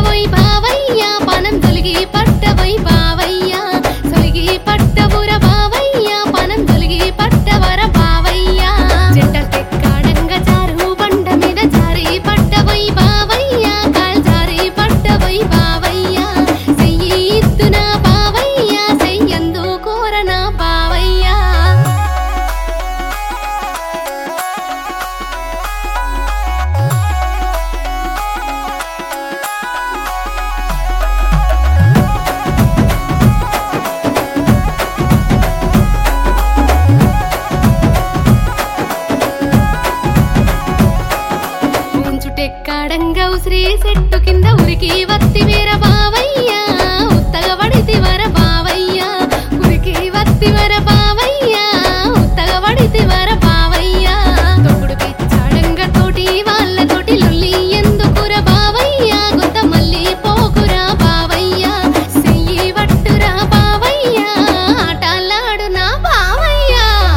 పట్టవోయ్ బావయ్య పనం తొలిగి పట్టవోయ్ బావయ్య తొలిగి పట్టవుర బావయ్య పనం తొలిగి పట్టవర బావయ్య చెట్టల్ తెక్కాడంగ చారు బండ మీద జారి పట్టవోయ్ బావయ్య కాల్ జారి పట్టవోయ్ బావయ్య చెయ్యి ఇత్తున బావయ్య చెయ్యందు కోరన బావయ్య ఉంచుటెక్కాడంగా ఉసిరి చెట్టు కింద ఉరికి వత్తి వేర బావయ్య ఉత్తగా పడితి వర బావయ్య ఉరికి వత్తి వర బావయ్య ఉత్తగా పడితి వర బావయ్య తొక్కుడు పిచ్చాడంగా తోటి వాళ్ళ తోటి లొల్లి ఎందుకుర బావయ్య గుంత మళ్ళీ పోకురా బావయ్య చెయ్యి వట్టురా బావయ్య ఆటలాడునా బావయ్య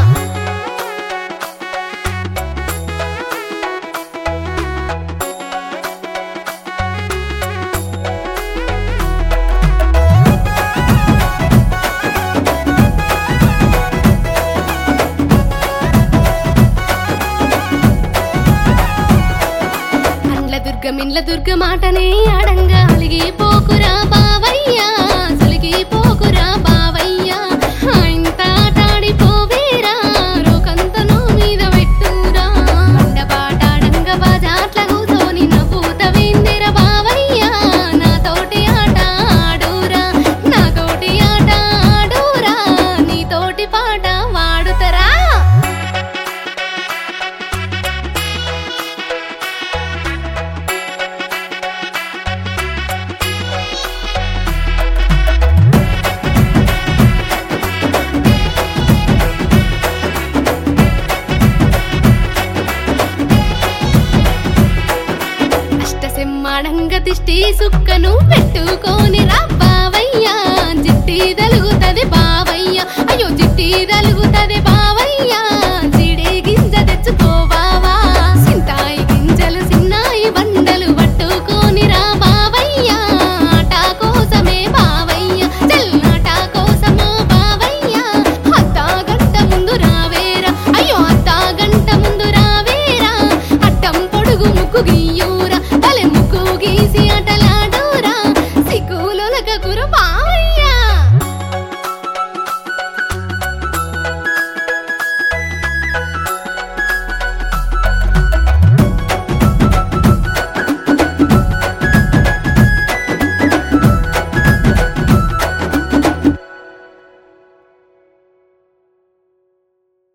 అండ్ల దుర్గం ఇండ్ల దుర్గ మాటనే అడంగా అలిగి పోకురా బావయ్య సలిగి పోకురా బావయ్య ఇంత ఆటాడిపోవేరా రోకంతను మీద పెట్టురా బండపాటాడంగ బాజాట్ల కూసోని నవ్వుత వేందిర బావయ్య నాతోటి ఆట ఆడురా నాతోటి ఆట ఆడురా నీతోటి పాట వాడుతరా అష్టసింహాడంగ దిష్టి సుక్కను పెట్టుకోని రా బావయ్య చిట్టి తలుగుతది బావయ్య అయ్యో చిట్టి తలుగు